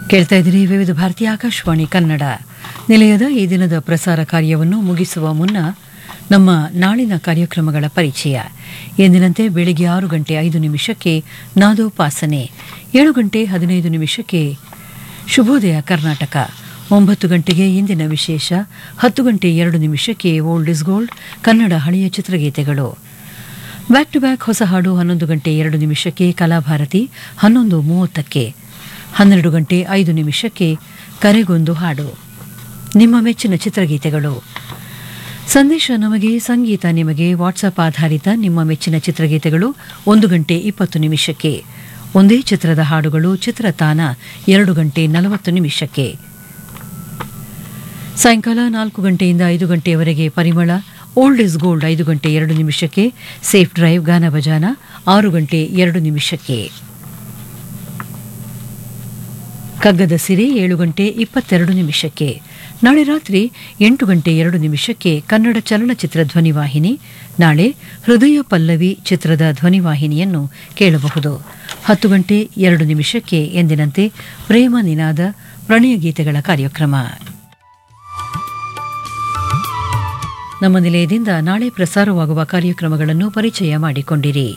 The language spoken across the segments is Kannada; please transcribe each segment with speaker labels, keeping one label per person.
Speaker 1: ಕೇಳ್ತಾ ಇದ್ದೀರಿ ವಿವಿಧ ಭಾರತೀಯ ಆಕಾಶವಾಣಿ ಕನ್ನಡ ನಿಲಯದ ಈ ದಿನದ ಪ್ರಸಾರ ಕಾರ್ಯವನ್ನು ಮುಗಿಸುವ ಮುನ್ನ ನಮ್ಮ ನಾಳಿನ ಕಾರ್ಯಕ್ರಮಗಳ ಪರಿಚಯ ಎಂದಿನಂತೆ ಬೆಳಿಗ್ಗೆ ಆರು ಗಂಟೆ ಐದು ನಿಮಿಷಕ್ಕೆ ನಾದೋಪಾಸನೆ ಏಳು ಗಂಟೆ ಹದಿನೈದು ನಿಮಿಷಕ್ಕೆ ಶುಭೋದಯ ಕರ್ನಾಟಕ ಒಂಬತ್ತು ಗಂಟೆಗೆ ಇಂದಿನ ವಿಶೇಷ ಹತ್ತು ಗಂಟೆ ಎರಡು ನಿಮಿಷಕ್ಕೆ ಓಲ್ಡ್ ಇಸ್ ಗೋಲ್ಡ್ ಕನ್ನಡ ಹಳೆಯ ಚಿತ್ರಗೀತೆಗಳು ಬ್ಯಾಕ್ ಟು ಬ್ಯಾಕ್ ಹೊಸ ಹಾಡು ಹನ್ನೊಂದು ಗಂಟೆ ಎರಡು ನಿಮಿಷಕ್ಕೆ ಕಲಾಭಾರತಿ ಹನ್ನೊಂದು ಮೂವತ್ತಕ್ಕೆ ಹನ್ನೆರಡು ಗಂಟೆ ಐದು ನಿಮಿಷಕ್ಕೆ ಕರೆಗೊಂದು ಹಾಡು ನಿಮ್ಮ ಮೆಚ್ಚಿನ ಚಿತ್ರಗೀತೆಗಳು ಸಂದೇಶ ನಮಗೆ ಸಂಗೀತ ನಿಮಗೆ ವಾಟ್ಸಪ್ ಆಧಾರಿತ ನಿಮ್ಮ ಮೆಚ್ಚಿನ ಚಿತ್ರಗೀತೆಗಳು ಒಂದು ಗಂಟೆ ಇಪ್ಪತ್ತು ನಿಮಿಷಕ್ಕೆ ಒಂದೇ ಚಿತ್ರದ ಹಾಡುಗಳು ಚಿತ್ರತಾನ ಎರಡು ಗಂಟೆ ನಲವತ್ತು ನಿಮಿಷಕ್ಕೆ ಸಾಯಂಕಾಲ ನಾಲ್ಕು ಗಂಟೆಯಿಂದ ಐದು ಗಂಟೆಯವರೆಗೆ ಪರಿಮಳ ಓಲ್ಡ್ ಇಸ್ ಗೋಲ್ಡ್ ಐದು ಗಂಟೆ ಎರಡು ನಿಮಿಷಕ್ಕೆ ಸೇಫ್ ಡ್ರೈವ್ ಗಾನ ಭಜಾನ ಆರು ಗಂಟೆ ಎರಡು ನಿಮಿಷಕ್ಕೆ ಕಗ್ಗದ ಸಿರಿ ಏಳು ಗಂಟೆ ಇಪ್ಪತ್ತೆರಡು ನಿಮಿಷಕ್ಕೆ ನಾಳೆ ರಾತ್ರಿ ಎಂಟು ಗಂಟೆ ಎರಡು ನಿಮಿಷಕ್ಕೆ ಕನ್ನಡ ಚಲನಚಿತ್ರ ಧ್ವನಿವಾಹಿನಿ ನಾಳೆ ಹೃದಯ ಪಲ್ಲವಿ ಚಿತ್ರದ ಧ್ವನಿವಾಹಿನಿಯನ್ನು ಕೇಳಬಹುದು ಹತ್ತು ಗಂಟೆ ಎರಡು ನಿಮಿಷಕ್ಕೆ ಎಂದಿನಂತೆ ಪ್ರೇಮ ನಿನಾದ ಪ್ರಣಯ ಗೀತೆಗಳ ಕಾರ್ಯಕ್ರಮ ನಮ್ಮ ನಿಲಯದಿಂದ ನಾಳೆ ಪ್ರಸಾರವಾಗುವ ಕಾರ್ಯಕ್ರಮಗಳನ್ನು ಪರಿಚಯ ಮಾಡಿಕೊಂಡಿರಿ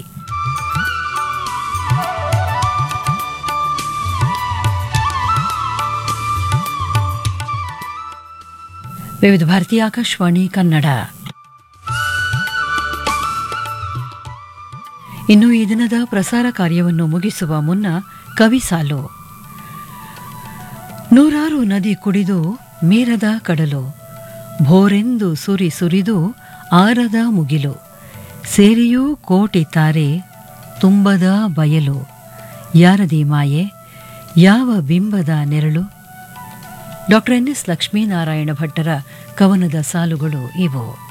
Speaker 1: ವಿವಿಧ ಭಾರತೀಯ ಆಕಾಶವಾಣಿ ಕನ್ನಡ ಇನ್ನು ಈ ದಿನದ ಪ್ರಸಾರ ಕಾರ್ಯವನ್ನು ಮುಗಿಸುವ ಮುನ್ನ ಕವಿ ಸಾಲು ನೂರಾರು ನದಿ ಕುಡಿದು ಮೀರದ ಕಡಲು ಭೋರೆಂದು ಸುರಿ ಸುರಿದು ಆರದ ಮುಗಿಲು ಸೇರಿಯೂ ಕೋಟಿ ತಾರೆ ತುಂಬದ ಬಯಲು ಯಾರದಿ ಮಾಯೆ ಯಾವ ಬಿಂಬದ ನೆರಳು ಡಾಕ್ಟರ್ ಎನ್ ಎಸ್ ಲಕ್ಷ್ಮೀನಾರಾಯಣ ಭಟ್ಟರ ಕವನದ ಸಾಲುಗಳು ಇವು